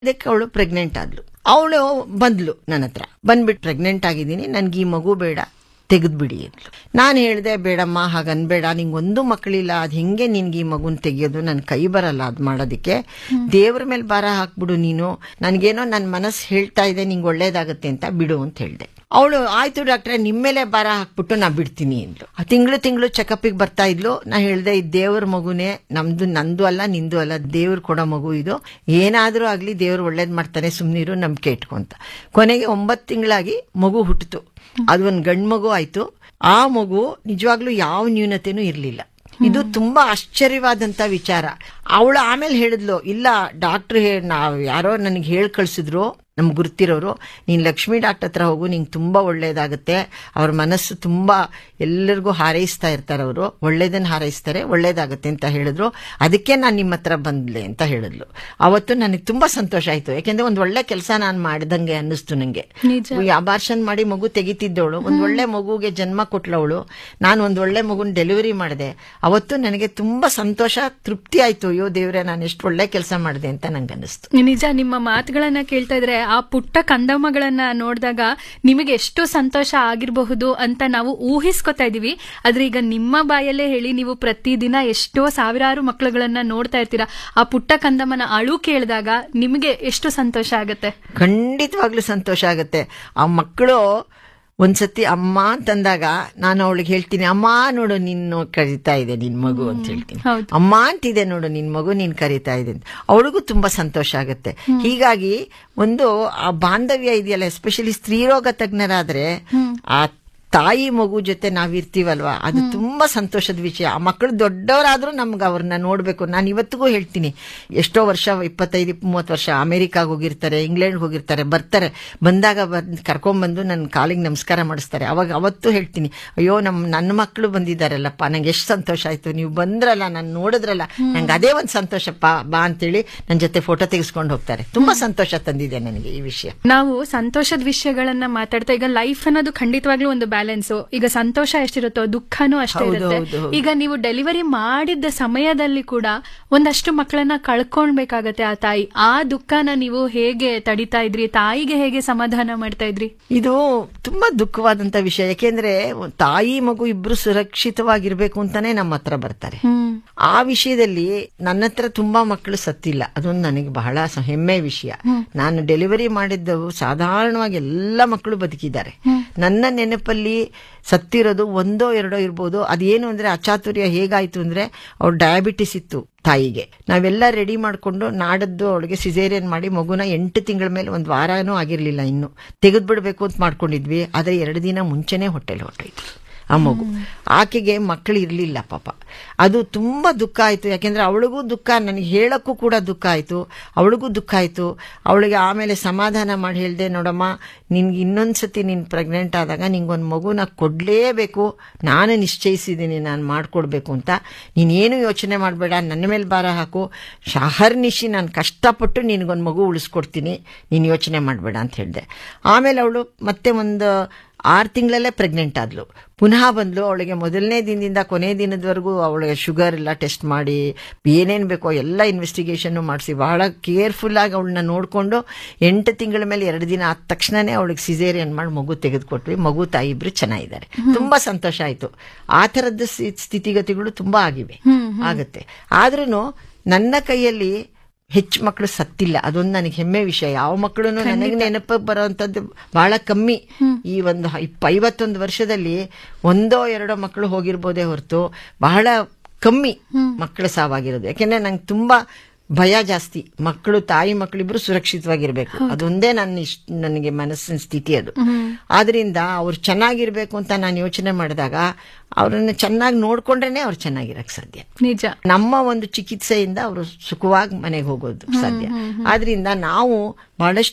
ಅದಕ್ಕೆ ಅವಳು ಪ್ರೆಗ್ನೆಂಟ್ ಆದ್ಲು ಅವಳು ಬಂದ್ಲು ನನ್ನ ಹತ್ರ ಬಂದ್ಬಿಟ್ಟು ಪ್ರೆಗ್ನೆಂಟ್ ಆಗಿದ್ದೀನಿ ನನ್ಗೆ ಈ ಮಗು ಬೇಡ ತೆಗೆದ್ಬಿಡಿ ಅಂದ್ಲು ನಾನು ಹೇಳ್ದೆ ಬೇಡಮ್ಮ ಹಾಗನ್ಬೇಡ ನಿಂಗೆ ಒಂದು ಮಕ್ಕಳಿಲ್ಲ ಅದು ಹೆಂಗೆ ನಿನ್ಗೆ ಈ ಮಗುನ್ ತೆಗಿಯೋದು ನನ್ನ ಕೈ ಬರಲ್ಲ ಅದು ಮಾಡೋದಕ್ಕೆ ದೇವ್ರ ಮೇಲೆ ಭಾರ ಹಾಕ್ಬಿಡು ನೀನು ನನಗೇನೋ ನನ್ನ ಮನಸ್ಸು ಹೇಳ್ತಾ ಇದೆ ನಿಂಗೆ ಒಳ್ಳೇದಾಗತ್ತೆ ಅಂತ ಬಿಡು ಅಂತ ಹೇಳ್ದೆ ಅವಳು ಆಯ್ತು ಡಾಕ್ಟ್ರೆ ನಿಮ್ಮ ಮೇಲೆ ಭಾರ ಹಾಕ್ಬಿಟ್ಟು ನಾ ಬಿಡ್ತೀನಿ ಅಂದ್ಲು ಆ ತಿಂಗಳು ತಿಂಗಳು ಚೆಕಪ್ಪಿಗೆ ಬರ್ತಾ ಇದ್ಲು ನಾ ಹೇಳ್ದೆ ಈ ದೇವ್ರ ಮಗುನೇ ನಮ್ದು ನಂದು ಅಲ್ಲ ನಿಂದು ಅಲ್ಲ ದೇವ್ರು ಕೊಡೋ ಮಗು ಇದು ಏನಾದ್ರೂ ಆಗ್ಲಿ ದೇವ್ರು ಒಳ್ಳೇದ್ ಮಾಡ್ತಾನೆ ಸುಮ್ನಿರು ನಂಬಿಕೆ ಇಟ್ಕೊಂತ ಕೊನೆಗೆ ಒಂಬತ್ತು ತಿಂಗಳಾಗಿ ಮಗು ಹುಟ್ಟಿತು ಅದು ಒಂದು ಗಂಡು ಮಗು ಆಯ್ತು ಆ ಮಗು ನಿಜವಾಗ್ಲೂ ಯಾವ ನ್ಯೂನತೆನೂ ಇರಲಿಲ್ಲ ಇದು ತುಂಬಾ ಆಶ್ಚರ್ಯವಾದಂತ ವಿಚಾರ ಅವಳು ಆಮೇಲೆ ಹೇಳಿದ್ಲು ಇಲ್ಲ ಡಾಕ್ಟರ್ ನಾವ್ ಯಾರೋ ನನಗೆ ಹೇಳಿ ಕಳ್ಸಿದ್ರು ನಮ್ಗೆ ಗುರ್ತಿರೋರು ನೀನ್ ಲಕ್ಷ್ಮಿ ಡಾಕ್ಟರ್ ಹತ್ರ ಹೋಗು ನಿಂಗೆ ತುಂಬಾ ಒಳ್ಳೇದಾಗುತ್ತೆ ಅವ್ರ ಮನಸ್ಸು ತುಂಬಾ ಎಲ್ಲರಿಗೂ ಹಾರೈಸ್ತಾ ಇರ್ತಾರೆ ಅವರು ಒಳ್ಳೇದನ್ನ ಹಾರೈಸ್ತಾರೆ ಒಳ್ಳೇದಾಗುತ್ತೆ ಅಂತ ಹೇಳಿದ್ರು ಅದಕ್ಕೆ ನಾನು ನಿಮ್ಮ ಹತ್ರ ಬಂದ್ಲೆ ಅಂತ ಹೇಳಿದ್ಲು ಅವತ್ತು ನನಗೆ ತುಂಬಾ ಸಂತೋಷ ಆಯ್ತು ಯಾಕೆಂದ್ರೆ ಒಂದ್ ಒಳ್ಳೆ ಕೆಲಸ ನಾನು ಮಾಡಿದಂಗೆ ಅನ್ನಿಸ್ತು ನಂಗೆ ನಿಜ. ಅಬಾರ್ಷನ್ ಮಾಡಿ ಮಗು ತೆಗಿತಿದ್ದವಳು ಒಂದ್ ಒಳ್ಳೆ ಮಗುಗೆ ಜನ್ಮ ಕೊಟ್ಲವಳು ನಾನು ಒಂದ್ ಒಳ್ಳೆ ಮಗುನ್ ಡೆಲಿವರಿ ಮಾಡಿದೆ ಅವತ್ತು ನನಗೆ ತುಂಬಾ ಸಂತೋಷ ತೃಪ್ತಿ ಆಯ್ತು ಅಯ್ಯೋ ದೇವ್ರೆ ನಾನು ಎಷ್ಟು ಒಳ್ಳೆ ಕೆಲಸ ಮಾಡಿದೆ ಅಂತ ನಂಗೆ ಅನ್ನಿಸ್ತು ನಿಜ ನಿಮ್ಮ ಮಾತುಗಳನ್ನ ಕೇಳ್ತಾ ಇದ್ರೆ ಆ ಪುಟ್ಟ ಕಂದಮ್ಮಗಳನ್ನ ನೋಡಿದಾಗ ನಿಮಗೆ ಎಷ್ಟು ಸಂತೋಷ ಆಗಿರಬಹುದು ಅಂತ ನಾವು ಊಹಿಸ್ಕೊತಾ ಇದೀವಿ ಆದ್ರೆ ಈಗ ನಿಮ್ಮ ಬಾಯಲ್ಲೇ ಹೇಳಿ ನೀವು ಪ್ರತಿದಿನ ಎಷ್ಟೋ ಸಾವಿರಾರು ಮಕ್ಕಳುಗಳನ್ನ ನೋಡ್ತಾ ಇರ್ತೀರಾ ಆ ಪುಟ್ಟ ಕಂದಮ್ಮನ ಅಳು ಕೇಳಿದಾಗ ನಿಮಗೆ ಎಷ್ಟು ಸಂತೋಷ ಆಗತ್ತೆ ಖಂಡಿತವಾಗ್ಲೂ ಸಂತೋಷ ಆಗುತ್ತೆ ಆ ಮಕ್ಕಳು ಒಂದ್ಸತಿ ಅಮ್ಮ ಅಂತಂದಾಗ ನಾನು ಅವಳಿಗೆ ಹೇಳ್ತೀನಿ ಅಮ್ಮ ನೋಡು ನಿನ್ನು ಕರೀತಾ ಇದೆ ನಿನ್ ಮಗು ಅಂತ ಹೇಳ್ತೀನಿ ಹೌದು. ಅಮ್ಮ ಅಂತಿದೆ ನೋಡು ನಿನ್ ಮಗು ನೀನ್ ಕರೀತಾ ಇದೆ ಅಂತ ಅವಳಿಗೂ ತುಂಬಾ ಸಂತೋಷ ಆಗುತ್ತೆ ಹೀಗಾಗಿ ಒಂದು ಆ ಬಾಂಧವ್ಯ ಇದೆಯಲ್ಲ ಎಸ್ಪೆಷಲಿ ಸ್ತ್ರೀರೋಗ ತಜ್ಞರಾದ್ರೆ ಆ ತಾಯಿ ಮಗು ಜೊತೆ ನಾವಿರ್ತೀವಲ್ವಾ ಅದು ತುಂಬಾ ಸಂತೋಷದ ವಿಷಯ ಆ ಮಕ್ಕಳು ದೊಡ್ಡವರಾದ್ರೂ ನಮ್ಗೆ ಅವ್ರನ್ನ ನೋಡ್ಬೇಕು ನಾನು ಇವತ್ತಿಗೂ ಹೇಳ್ತೀನಿ ಎಷ್ಟೋ ವರ್ಷ ಇಪ್ಪತ್ತೈದು ಮೂವತ್ತು ವರ್ಷ ಅಮೆರಿಕಾಗ ಹೋಗಿರ್ತಾರೆ ಇಂಗ್ಲೆಂಡ್ ಹೋಗಿರ್ತಾರೆ ಬರ್ತಾರೆ ಬಂದಾಗ ಬಂದ್ ಕರ್ಕೊಂಡ್ಬಂದು ನನ್ನ ಕಾಲಿಗೆ ನಮಸ್ಕಾರ ಮಾಡಿಸ್ತಾರೆ ಅವಾಗ ಅವತ್ತು ಹೇಳ್ತೀನಿ ಅಯ್ಯೋ ನಮ್ ನನ್ನ ಮಕ್ಕಳು ಬಂದಿದ್ದಾರಲ್ಲಪ್ಪ ನಂಗೆ ಎಷ್ಟು ಸಂತೋಷ ಆಯ್ತು ನೀವು ಬಂದ್ರಲ್ಲ ನಾನು ನೋಡಿದ್ರಲ್ಲ ನಂಗೆ ಅದೇ ಒಂದು ಸಂತೋಷಪ್ಪ ಬಾ ಅಂತೇಳಿ ನನ್ನ ಜೊತೆ ಫೋಟೋ ತೆಗೆಸ್ಕೊಂಡು ಹೋಗ್ತಾರೆ ತುಂಬಾ ಸಂತೋಷ ತಂದಿದೆ ನನಗೆ ಈ ವಿಷಯ ನಾವು ಸಂತೋಷದ ವಿಷಯಗಳನ್ನ ಮಾತಾಡ್ತಾ ಈಗ ಲೈಫ್ ಅನ್ನೋದು ಖಂಡಿತವಾಗ್ಲೂ ಒಂದು ಬ್ಯಾಲೆನ್ಸ್ ಈಗ ಸಂತೋಷ ಎಷ್ಟಿರುತ್ತೋ ದುಃಖನೂ ಅಷ್ಟೇ ಹೌದು, ಇರುತ್ತೆ ಹೌದು, ಹೌದು. ಈಗ ನೀವು ಡೆಲಿವರಿ ಮಾಡಿದ್ದ ಸಮಯದಲ್ಲಿ ಕೂಡ ಒಂದಷ್ಟು ಮಕ್ಕಳನ್ನ ಕಳ್ಕೊಳ್ಬೇಕಾಗತ್ತೆ ಆ ತಾಯಿ ಆ ದುಃಖನ ನೀವು ಹೇಗೆ ತಡಿತಾ ಇದ್ರಿ ತಾಯಿಗೆ ಹೇಗೆ ಸಮಾಧಾನ ಮಾಡ್ತಾ ಇದ್ರಿ ಇದು ತುಂಬಾ ದುಃಖವಾದಂತ ವಿಷಯ ಯಾಕೆಂದ್ರೆ ತಾಯಿ ಮಗು ಇಬ್ರು ಸುರಕ್ಷಿತವಾಗಿರ್ಬೇಕು ಅಂತಾನೆ ನಮ್ಮ ಹತ್ರ ಬರ್ತಾರೆ ಹ್ಮ್ ಆ ವಿಷಯದಲ್ಲಿ ನನ್ನ ಹತ್ರ ತುಂಬಾ ಮಕ್ಕಳು ಸತ್ತಿಲ್ಲ ಅದೊಂದು ನನಗೆ ಬಹಳ ಸ- ಹೆಮ್ಮೆ ವಿಷಯ ನಾನು ಡೆಲಿವರಿ ಮಾಡಿದ್ದವು ಸಾಧಾರಣವಾಗಿ ಎಲ್ಲ ಮಕ್ಕಳು ಬದುಕಿದ್ದಾರೆ ನನ್ನ ನೆನಪಲ್ಲಿ ಸತ್ತಿರೋದು ಒಂದೋ ಎರಡೋ ಇರ್ಬೋದು ಅದೇನು ಅಂದ್ರೆ ಅಚಾತುರ್ಯ ಹೇಗಾಯ್ತು ಅಂದ್ರೆ ಅವ್ರು ಡಯಾಬಿಟಿಸ್ ಇತ್ತು ತಾಯಿಗೆ ನಾವೆಲ್ಲ ರೆಡಿ ಮಾಡ್ಕೊಂಡು ನಾಡದ್ದು ಅವಳಿಗೆ ಸಿಸೇರಿಯನ್ ಮಾಡಿ ಮಗುನ ಎಂಟು ತಿಂಗಳ ಮೇಲೆ ಒಂದು ವಾರನೂ ಆಗಿರ್ಲಿಲ್ಲ ಇನ್ನು ತೆಗೆದ್ಬಿಡ್ಬೇಕು ಅಂತ ಮಾಡ್ಕೊಂಡಿದ್ವಿ ಆದ್ರೆ ಎರಡು ದಿನ ಮುಂಚೆನೆ ಹೊಟ್ಟೆಲಿ ಹೊಟ್ಟೋಯ್ತು ಆ ಮಗು ಆಕೆಗೆ ಮಕ್ಕಳು ಇರಲಿಲ್ಲ ಪಾಪ ಅದು ತುಂಬಾ ದುಃಖ ಆಯ್ತು ಯಾಕೆಂದ್ರೆ ಅವಳಿಗೂ ದುಃಖ ನನಗೆ ಹೇಳಕ್ಕೂ ಕೂಡ ದುಃಖ ಆಯ್ತು ಅವಳಿಗೂ ದುಃಖ ಆಯ್ತು ಅವಳಿಗೆ ಆಮೇಲೆ ಸಮಾಧಾನ ಮಾಡಿ ಹೇಳ್ದೆ ನೋಡಮ್ಮ ನಿನ್ಗೆ ಇನ್ನೊಂದ್ಸತಿ ನೀನ್ ಪ್ರೆಗ್ನೆಂಟ್ ಆದಾಗ ನಿಂಗೊಂದು ಮಗುನ ಕೊಡ್ಲೇಬೇಕು ನಾನು ನಿಶ್ಚಯಿಸಿದ್ದೀನಿ ನಾನು ಮಾಡ್ಕೊಡ್ಬೇಕು ಅಂತ ನೀನೇನು ಯೋಚನೆ ಮಾಡಬೇಡ ನನ್ನ ಮೇಲೆ ಭಾರ ಹಾಕು ಶಹರ್ನಿಶಿ ನಾನು ಕಷ್ಟಪಟ್ಟು ನಿನಗೊಂದು ಮಗು ಉಳಿಸ್ಕೊಡ್ತೀನಿ ನೀನು ಯೋಚನೆ ಮಾಡಬೇಡ ಅಂತ ಹೇಳಿದೆ ಆಮೇಲೆ ಅವಳು ಮತ್ತೆ ಒಂದು ಆರು ತಿಂಗಳಲ್ಲೇ ಪ್ರೆಗ್ನೆಂಟ್ ಆದ್ಲು ಪುನಃ ಬಂದ್ಲು ಅವಳಿಗೆ ಮೊದಲನೇ ದಿನದಿಂದ ಕೊನೆ ದಿನದವರೆಗೂ ಅವಳಿಗೆ ಶುಗರ್ ಎಲ್ಲ ಟೆಸ್ಟ್ ಮಾಡಿ ಏನೇನು ಬೇಕೋ ಎಲ್ಲ ಇನ್ವೆಸ್ಟಿಗೇಷನ್ ಮಾಡಿಸಿ ಬಹಳ ಕೇರ್ಫುಲ್ ಆಗಿ ಅವಳನ್ನ ನೋಡಿಕೊಂಡು ಎಂಟು ತಿಂಗಳ ಮೇಲೆ ಎರಡು ದಿನ ಆದ ತಕ್ಷಣನೇ ಅವಳಿಗೆ ಸಿಸೇರಿಯನ್ ಮಾಡಿ ಮಗು ತೆಗೆದುಕೊಟ್ವಿ ಮಗು ತಾಯಿ ಇಬ್ರು ಚೆನ್ನಾಗಿದ್ದಾರೆ ತುಂಬಾ ಸಂತೋಷ ಆಯ್ತು ಆ ಥರದ ಸ್ಥಿ- ಸ್ಥಿತಿಗತಿಗಳು ತುಂಬಾ ಆಗಿವೆ ಆಗತ್ತೆ ಆದ್ರೂ ನನ್ನ ಕೈಯಲ್ಲಿ ಹೆಚ್ಚು ಮಕ್ಕಳು ಸತ್ತಿಲ್ಲ ಅದೊಂದು ನನಗೆ ಹೆಮ್ಮೆ ವಿಷಯ ಯಾವ ಮಕ್ಕಳು ನನಗೆ ನೆನಪು ಬರುವಂತದ್ದು ಬಹಳ ಕಮ್ಮಿ ಈ ಒಂದು ಇಪ್ಪ ಐವತ್ತೊಂದು ವರ್ಷದಲ್ಲಿ ಒಂದೋ ಎರಡೋ ಮಕ್ಕಳು ಹೋಗಿರ್ಬೋದೇ ಹೊರತು ಬಹಳ ಕಮ್ಮಿ ಮಕ್ಕಳು ಸಾವಾಗಿರೋದು ಯಾಕೆಂದ್ರೆ ನಂಗೆ ತುಂಬಾ ಭಯ ಜಾಸ್ತಿ ಮಕ್ಕಳು ತಾಯಿ ಮಕ್ಕಳಿಬ್ರು ಸುರಕ್ಷಿತವಾಗಿರ್ಬೇಕು ಅದೊಂದೇ ನನ್ನ ಇಷ್ಟ ನನಗೆ ಮನಸ್ಸಿನ ಸ್ಥಿತಿ ಅದು ಆದ್ರಿಂದ ಅವ್ರು ಚೆನ್ನಾಗಿರ್ಬೇಕು ಅಂತ ನಾನು ಯೋಚನೆ ಮಾಡಿದಾಗ ಅವ್ರನ್ನ ಚೆನ್ನಾಗಿ ನೋಡ್ಕೊಂಡ್ರೇನೆ ಅವ್ರು ಚೆನ್ನಾಗಿರಕ್ ಸಾಧ್ಯ ನಿಜ ನಮ್ಮ ಒಂದು ಚಿಕಿತ್ಸೆಯಿಂದ ಅವರು ಸುಖವಾಗಿ ಮನೆಗೆ ಹೋಗೋದು ಸಾಧ್ಯ ಆದ್ರಿಂದ ನಾವು ಬಹಳಷ್ಟು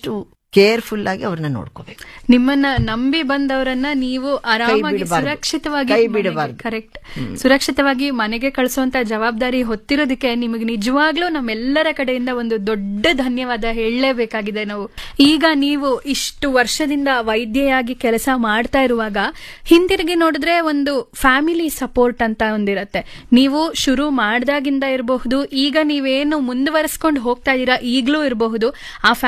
ಕೇರ್ಫುಲ್ ಆಗಿ ಅವ್ರನ್ನ ನೋಡ್ಕೋಬೇಕು ನಿಮ್ಮನ್ನ ನಂಬಿ ಬಂದವರನ್ನ ನೀವು ಆರಾಮಾಗಿ ಬಿಡಬಾರ್ದು. ಸುರಕ್ಷಿತವಾಗಿ ಕೈ ಬಿಡಬಾರ್ದು. ಕರೆಕ್ಟ್ ಸುರಕ್ಷಿತವಾಗಿ ಮನೆಗೆ ಕಳಿಸುವಂತ ಜವಾಬ್ದಾರಿ ಹೊತ್ತಿರೋದಕ್ಕೆ ನಿಮಗೆ ನಿಜವಾಗ್ಲೂ ನಮ್ಮೆಲ್ಲರ ಕಡೆಯಿಂದ ಒಂದು ದೊಡ್ಡ ಧನ್ಯವಾದ ಹೇಳಲೇಬೇಕಾಗಿದೆ ನಾವು ಈಗ ನೀವು ಇಷ್ಟು ವರ್ಷದಿಂದ ವೈದ್ಯೆಯಾಗಿ ಕೆಲಸ ಮಾಡ್ತಾ ಇರುವಾಗ ಹಿಂತಿರುಗಿ ನೋಡಿದ್ರೆ ಒಂದು ಫ್ಯಾಮಿಲಿ ಸಪೋರ್ಟ್ ಅಂತ ಒಂದಿರತ್ತೆ ನೀವು ಶುರು ಮಾಡ್ದಾಗಿಂದ ಇರಬಹುದು ಈಗ ನೀವೇನು ಮುಂದುವರಿಸ್ಕೊಂಡು ಹೋಗ್ತಾ ಇದ್ದೀರಾ ಈಗಲೂ ಇರಬಹುದು ಆ